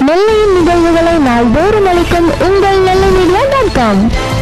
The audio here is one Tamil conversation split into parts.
நெல்லையின் நிகழ்வுகளை நாள்தோறும் அளிக்கும் உங்கள் நெல்லை மீடியா டாட் காம்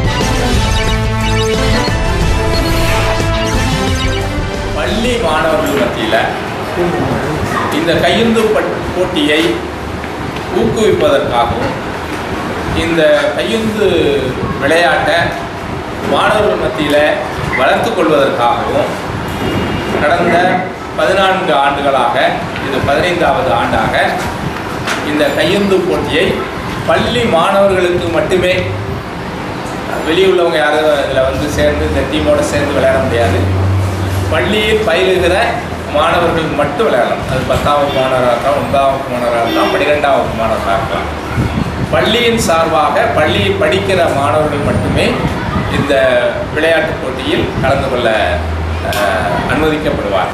பள்ளி மாணவர்கள் மத்தியில் இந்த கையுந்து பட்- போட்டியை ஊக்குவிப்பதற்காகவும் இந்த கையுந்து விளையாட்டை மாணவர்கள் மத்தியில் வளர்த்து கொள்வதற்காகவும் கடந்த பதினான்கு ஆண்டுகளாக இது பதினைந்தாவது ஆண்டாக இந்த கையுந்து போட்டியை பள்ளி மாணவர்களுக்கு மட்டுமே வெளியுள்ளவங்க யாரும் இதில் வந்து சேர்ந்து இந்த டீமோட சேர்ந்து விளையாட முடியாது பள்ளியில் பயிலுகிற மாணவர்கள் மட்டும் விளையாடலாம் அது பத்தாம் வகுப்பு மாணவராக இருக்கலாம் ஒன்பதாம் வகுப்பு மாணவராக இருக்கலாம் பன்னிரெண்டாம் வகுப்பு மாணவராக இருக்கலாம் பள்ளியின் சார்பாக பள்ளியில் படிக்கிற மாணவர்கள் மட்டுமே இந்த விளையாட்டுப் போட்டியில் கலந்து கொள்ள அஹ், அனுமதிக்கப்படுவார்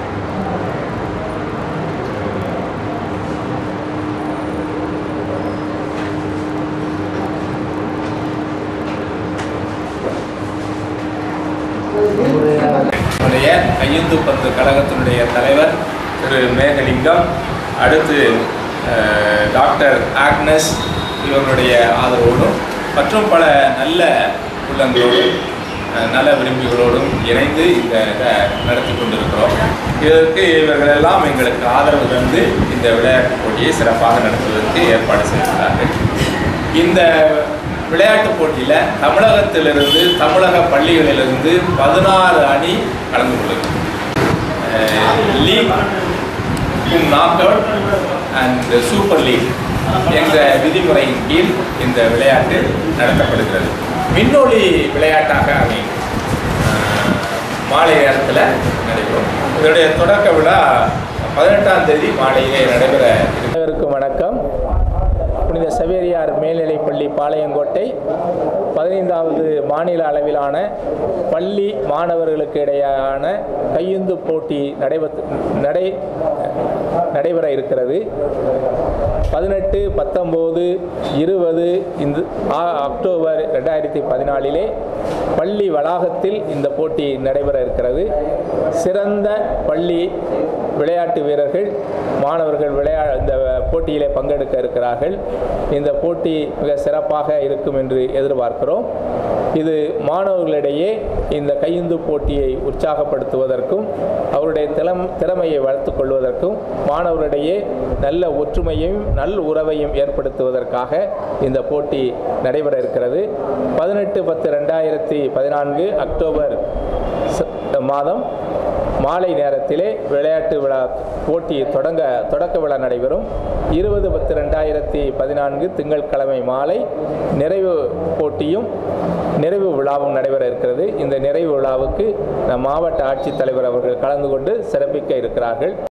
நம்முடைய கையுந்து பந்து கழகத்தினுடைய தலைவர் திரு மேகலிங்கம் அடுத்து அஹ், டாக்டர் ஆக்னஸ் இவர்களுடைய ஆதரவோடும் மற்றும் பல நல்ல உள்ளங்களோடும் அஹ், நல விரும்பிகளோடும் இணைந்து இந்த இதை நடத்தி கொண்டிருக்கிறோம் இதற்கு இவர்களெல்லாம் எங்களுக்கு ஆதரவு தந்து இந்த விளையாட்டுப் போட்டியை சிறப்பாக நடத்துவதற்கு ஏற்பாடு செய்திருக்கிறார்கள் இந்த விளையாட்டுப் போட்டியில் தமிழகத்திலிருந்து தமிழக பள்ளிகளிலிருந்து பதினாறு அணி கலந்து கொள்ளுது league knock out and super league என்ற விதிமுறையின் கீழ் இந்த விளையாட்டு நடத்தப்படுகிறது விண்ணொலி விளையாட்டாக அமையும் அஹ், மாலை நேரத்தில் நடைபெறும் இதனுடைய தொடக்க விழா பதினெட்டாம் தேதி மாலையிலே நடைபெற அனைவருக்கும் வணக்கம் புனித சவேரியார் மேல்நிலைப்பள்ளி பாளையங்கோட்டை பதினைந்தாவது மாநில அளவிலான பள்ளி மாணவர்களுக்கு இடையான கையுந்து போட்டி நடைபெற நடை நடைபெற இருக்கிறது பதினெட்டு பத்தொம்போது இருபது இந்த ஆ- அக்டோபர் ரெண்டாயிரத்தி பதினாலிலே பள்ளி வளாகத்தில் இந்த போட்டி நடைபெற இருக்கிறது சிறந்த பள்ளி விளையாட்டு வீரர்கள் மாணவர்கள் விளையா இந்த போட்டியிலே பங்கெடுக்க இருக்கிறார்கள் இந்த போட்டி மிக சிறப்பாக இருக்கும் என்று எதிர்பார்க்கிறோம் இது மாணவர்களிடையே இந்த கையுந்து போட்டியை உற்சாகப்படுத்துவதற்கும் அவருடைய திறம் திறமையை வளர்த்துக் கொள்வதற்கும் மாணவர்களிடையே நல்ல ஒற்றுமையும் நல் உறவையும் ஏற்படுத்துவதற்காக இந்த போட்டி நடைபெற இருக்கிறது பதினெட்டு பத்து ரெண்டாயிரத்தி பதினான்கு அக்டோபர் ச- மாதம் மாலை நேரத்திலே விளையாட்டு விழா போட்டி தொடங்க தொடக்க விழா நடைபெறும் இருபது பத்து ரெண்டாயிரத்தி பதினான்கு திங்கட்கிழமை மாலை நிறைவு போட்டியும் நிறைவு விழாவும் நடைபெற இருக்கிறது இந்த நிறைவு விழாவுக்கு நம் மாவட்ட ஆட்சித்தலைவர் அவர்கள் கலந்து கொண்டு சிறப்பிக்க இருக்கிறார்கள்